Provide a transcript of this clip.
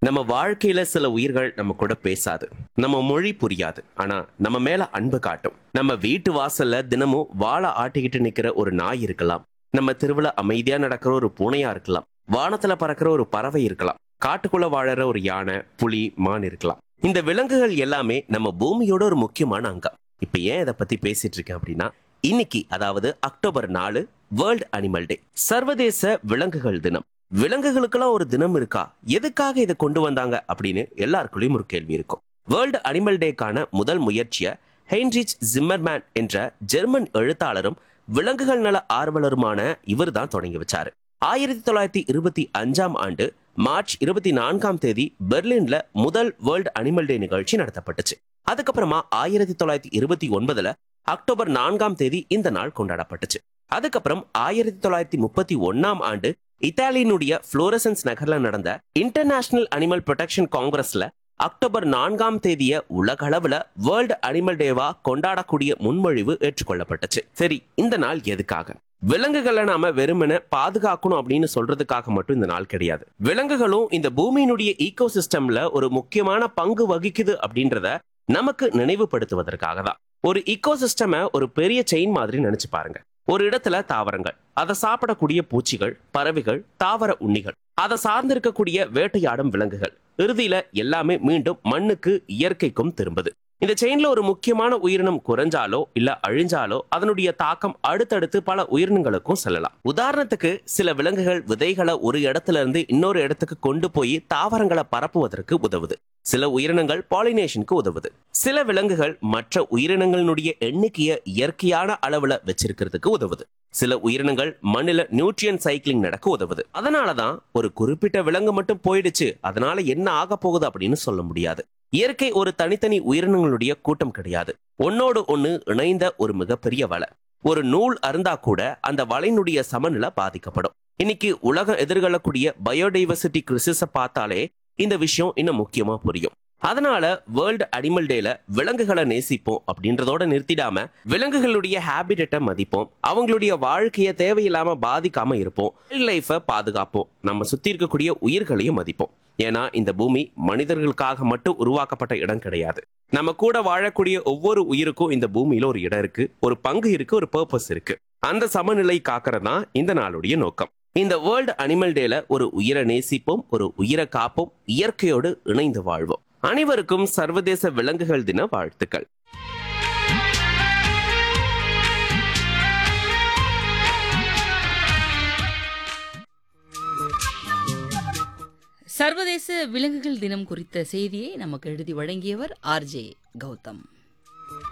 நம்ம வாழ்க்கையில சில உயிர்கள் நம்ம கூட பேசாது நம்ம மொழி புரியாது ஆனா நம்ம மேல அன்பு காட்டும் நம்ம வீட்டு வாசல்ல தினமும் வாழை ஆட்டிக்கிட்டு நிக்கிற ஒரு நாய் இருக்கலாம் நம்ம தெருவுல அமைதியா நடக்கிற ஒரு பூனையா இருக்கலாம் வானத்துல பறக்கிற ஒரு பறவை இருக்கலாம் காட்டுக்குள்ள வாழற ஒரு யானை புலி மான் இருக்கலாம் இந்த விலங்குகள் எல்லாமே நம்ம பூமியோட ஒரு முக்கியமான அங்கம் இப்ப ஏன் இதை பத்தி பேசிட்டு இருக்கேன் அப்படின்னா இன்னைக்கு அதாவது அக்டோபர் நாலு வேர்ல்ட் அனிமல் டே சர்வதேச விலங்குகள் தினம் விலங்குகளுக்கெல்லாம் ஒரு தினம் இருக்கா எதுக்காக இதை கொண்டு வந்தாங்க அப்படின்னு எல்லாருக்குள்ளயும் ஒரு கேள்வி இருக்கும் வேர்ல்டு அனிமல் டேக்கான முதல் முயற்சியை ஹென்ரிச் ஜிம்மர்மேன் என்ற ஜெர்மன் எழுத்தாளரும் விலங்குகள் நல ஆர்வலருமான இவர் தான் தொடங்கி வச்சாரு ஆயிரத்தி தொள்ளாயிரத்தி இருபத்தி அஞ்சாம் ஆண்டு மார்ச் இருபத்தி நான்காம் தேதி பெர்லின்ல முதல் வேர்ல்டு அனிமல் டே நிகழ்ச்சி நடத்தப்பட்டுச்சு அதுக்கப்புறமா ஆயிரத்தி தொள்ளாயிரத்தி இருபத்தி ஒன்பதுல அக்டோபர் நான்காம் தேதி இந்த நாள் கொண்டாடப்பட்டுச்சு அதுக்கப்புறம் ஆயிரத்தி தொள்ளாயிரத்தி முப்பத்தி ஒன்னாம் ஆண்டு இத்தாலியினுடைய புளோரசன்ஸ் நகர்ல நடந்த இன்டர்நேஷனல் அனிமல் ப்ரொடெக்ஷன் காங்கிரஸ்ல அக்டோபர் நான்காம் தேதிய உலகளவுல வேர்ல்டு அனிமல் டேவா கொண்டாடக்கூடிய முன்மொழிவு ஏற்றுக்கொள்ளப்பட்டுச்சு சரி இந்த நாள் எதுக்காக விலங்குகளை நாம வெறுமனே பாதுகாக்கணும் அப்படின்னு சொல்றதுக்காக மட்டும் இந்த நாள் கிடையாது விலங்குகளும் இந்த பூமியினுடைய ஈகோ சிஸ்டம்ல ஒரு முக்கியமான பங்கு வகிக்குது அப்படின்றத நமக்கு நினைவுபடுத்துவதற்காக தான் ஒரு ஈகோ சிஸ்டம ஒரு பெரிய செயின் மாதிரி நினைச்சு பாருங்க ஒரு இடத்துல தாவரங்கள் அதை சாப்பிடக்கூடிய பூச்சிகள் பறவைகள் தாவர உண்ணிகள் அதை சார்ந்திருக்கக்கூடிய வேட்டையாடும் விலங்குகள் இறுதியில எல்லாமே மீண்டும் மண்ணுக்கு இயற்கைக்கும் திரும்புது இந்த செயின்ல ஒரு முக்கியமான உயிரினம் குறைஞ்சாலோ இல்ல அழிஞ்சாலோ அதனுடைய தாக்கம் அடுத்தடுத்து பல உயிரினங்களுக்கும் செல்லலாம் உதாரணத்துக்கு சில விலங்குகள் விதைகளை ஒரு இடத்துல இருந்து இன்னொரு இடத்துக்கு கொண்டு போய் தாவரங்களை பரப்புவதற்கு உதவுது சில உயிரினங்கள் பாலினேஷனுக்கு உதவுது சில விலங்குகள் மற்ற உயிரினங்களினுடைய எண்ணிக்கையை இயற்கையான அளவுல வச்சிருக்கிறதுக்கு உதவுது சில உயிரினங்கள் மண்ணில நியூட்ரியன் சைக்கிளிங் நடக்க உதவுது அதனாலதான் ஒரு குறிப்பிட்ட விலங்கு மட்டும் போயிடுச்சு அதனால என்ன ஆக போகுது அப்படின்னு சொல்ல முடியாது இயற்கை ஒரு தனித்தனி உயிரினங்களுடைய கூட்டம் கிடையாது ஒன்னோடு ஒண்ணு இணைந்த ஒரு மிகப்பெரிய வலை ஒரு நூல் அருந்தா கூட அந்த வலையினுடைய சமநிலை பாதிக்கப்படும் இன்னைக்கு உலகம் எதிர்கொள்ளக்கூடிய பயோடைவர்சிட்டி கிறிசிஸ பார்த்தாலே இந்த விஷயம் இன்னும் முக்கியமா புரியும் அதனால வேர்ல்டு அனிமல் டேல விலங்குகளை நேசிப்போம் அப்படின்றதோட நிறுத்திடாம விலங்குகளுடைய ஹேபிட்டை மதிப்போம் அவங்களுடைய வாழ்க்கையை தேவையில்லாம பாதிக்காம இருப்போம் லைஃபை பாதுகாப்போம் நம்ம சுத்தி இருக்கக்கூடிய உயிர்களையும் மதிப்போம் ஏன்னா இந்த பூமி மனிதர்களுக்காக மட்டும் உருவாக்கப்பட்ட இடம் கிடையாது நம்ம கூட வாழக்கூடிய ஒவ்வொரு உயிருக்கும் இந்த பூமியில ஒரு இடம் இருக்கு ஒரு பங்கு இருக்கு ஒரு பர்பஸ் இருக்கு அந்த சமநிலை காக்கிறது தான் இந்த நாளுடைய நோக்கம் இந்த வேர்ல்டு அனிமல் டேல ஒரு உயிரை நேசிப்போம் ஒரு உயிரை காப்போம் இயற்கையோடு இணைந்து வாழ்வோம் அனைவருக்கும் சர்வதேச விலங்குகள் தின வாழ்த்துக்கள் சர்வதேச விலங்குகள் தினம் குறித்த செய்தியை நமக்கு எழுதி வழங்கியவர் ஆர்ஜே கௌதம்